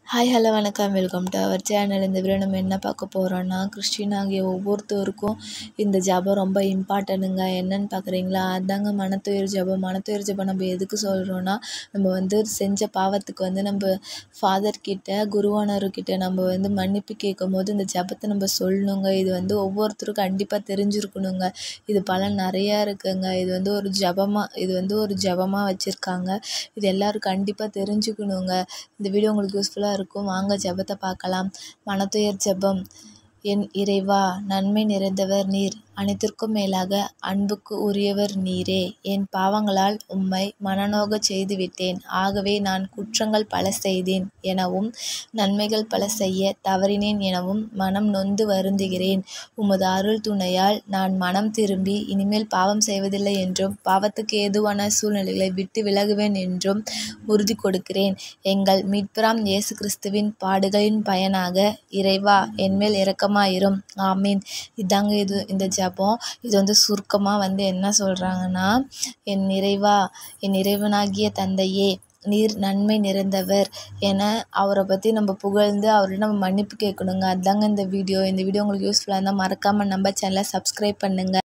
hi hello வணக்கம் welcome to our channel இந்த video நம்ம என்ன பார்க்க போகிறோன்னா கிறிஸ்டின் ஆகிய ஒவ்வொருத்தருக்கும் இந்த ஜெபம் ரொம்ப இம்பார்ட்டனுங்க என்னன்னு பார்க்குறீங்களா அதாங்க மனத்துயர் ஜெபம் மனத்துயர் ஜெபம் நம்ம எதுக்கு சொல்கிறோன்னா நம்ம வந்து செஞ்ச பாவத்துக்கு வந்து நம்ம ஃபாதர் கிட்ட குருவானவர்கிட்ட நம்ம வந்து மன்னிப்பு கேட்கும் போது இந்த ஜெபத்தை நம்ம சொல்லணுங்க இது வந்து ஒவ்வொருத்தரும் கண்டிப்பாக தெரிஞ்சிருக்கணுங்க இது பலன் நிறையா இருக்குங்க இது வந்து ஒரு ஜெபமாக இது வந்து ஒரு ஜெபமாக வச்சுருக்காங்க இது எல்லோரும் கண்டிப்பாக தெரிஞ்சுக்கணுங்க இந்த வீடியோ உங்களுக்கு யூஸ்ஃபுல்லாக இருக்கும் வாங்க ஜெபத்தை பார்க்கலாம் மனத்துயர் ஜெபம் என் இறைவா நன்மை நிறைந்தவர் நீர் அனைத்திற்கும் மேலாக அன்புக்கு உரியவர் நீரே என் பாவங்களால் உம்மை மனநோகச் செய்துவிட்டேன் ஆகவே நான் குற்றங்கள் பல செய்தேன் எனவும் நன்மைகள் பல செய்ய தவறினேன் எனவும் மனம் நொந்து வருந்துகிறேன் உமது அருள் துணையால் நான் மனம் திரும்பி இனிமேல் பாவம் செய்வதில்லை என்றும் பாவத்துக்கு ஏதுவான சூழ்நிலைகளை விட்டு விலகுவேன் என்றும் உறுதி கொடுக்கிறேன் எங்கள் மீட்பராம் இயேசு கிறிஸ்துவின் பாடுகளின் பயனாக இறைவா என்மேல் இரக்கமாயிரும் ஆமீன் இதாங்க இது இந்த ஜெபம் இது வந்து சுருக்கமாக வந்து என்ன சொல்கிறாங்கன்னா என் இறைவா என் இறைவனாகிய தந்தையே நீர் நன்மை நிறைந்தவர் என அவரை பற்றி நம்ம புகழ்ந்து அவர்கிட்ட நம்ம மன்னிப்பு கேட்கணுங்க அதாங்க இந்த வீடியோ இந்த வீடியோ உங்களுக்கு யூஸ்ஃபுல்லாக இருந்தால் மறக்காமல் நம்ம சேனலை சப்ஸ்கிரைப் பண்ணுங்கள்